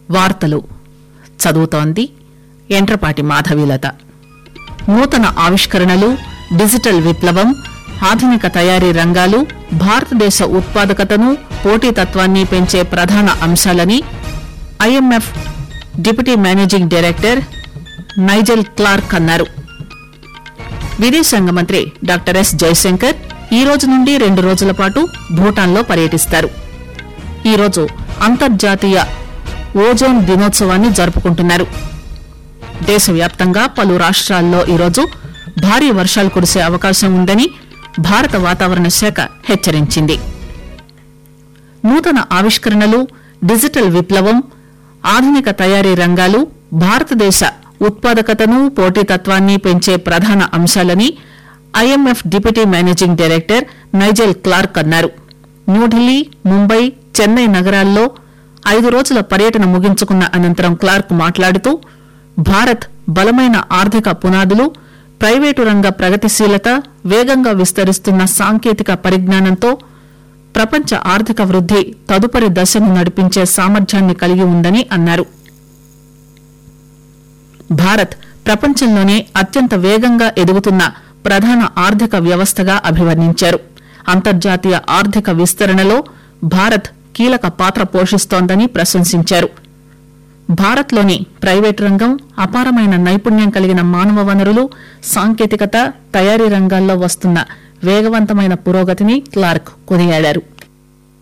వార్తలు చదువుతోంది ఎంట్రపాటి మాధవీలత నూతన ఆవిష్కరణలు డిజిటల్ విప్లవం ఆధునిక తయారీ రంగాలు భారతదేశ ఉత్పాదకతను పోటీతత్వాన్ని పెంచే ప్రధాన అంశాలని IMF deputy managing director Nigel Clarke అన్నారు విదేశాంగ మంత్రి డాక్టర్ ఎస్ జైశంకర్ ఈ రోజు నుండి రెండు రోజుల పాటు భూటాన్లో పర్యటిస్తారు ఈరోజు అంతర్జాతీయ ఓజోన్ దినోత్సవాన్ని జరుపుకుంటున్నారు దేశవ్యాప్తంగా పలు రాష్ట్రాల్లో ఈరోజు భారీ వర్షాలు కురిసే అవకాశం ఉందని భారత వాతావరణ శాఖ హెచ్చరించింది నూతన ఆవిష్కరణలు డిజిటల్ విప్లవం ఆధునిక తయారీ రంగాలు భారతదేశ ఉత్పాదకతను పోటీతత్వాన్ని పెంచే ప్రధాన అంశాలని IMF deputy managing director Nigel Clarke అన్నారు న్యూఢిల్లీ ముంబై చెన్నై నగరాల్లో ఐదు రోజుల పర్యటన ముగించుకున్న అనంతరం క్లార్క్ మాట్లాడుతూ భారత్ బలమైన ఆర్థిక పునాదులు ప్రైవేటు రంగ ప్రగతిశీలత వేగంగా విస్తరిస్తున్న సాంకేతిక పరిజ్ఞానంతో ప్రపంచ ఆర్థిక వృద్ది తదుపరి దశను నడిపించే సామర్థ్యాన్ని కలిగి ఉందని అన్నారు భారత్ ప్రపంచంలోనే అత్యంత వేగంగా ఎదుగుతున్న ప్రధాన ఆర్థిక వ్యవస్థగా అభివర్ణించారు అంతర్జాతీయ ఆర్థిక విస్తరణలో భారత్ కీలక పాత్ర పోషిస్తోందని ప్రశంసించారు భారత్లోని ప్రైవేటు రంగం అపారమైన నైపుణ్యం కలిగిన మానవ వనరులు సాంకేతికత తయారీ రంగాల్లో వస్తున్న వేగవంతమైన పురోగతిని క్లార్క్ కొనియాడారు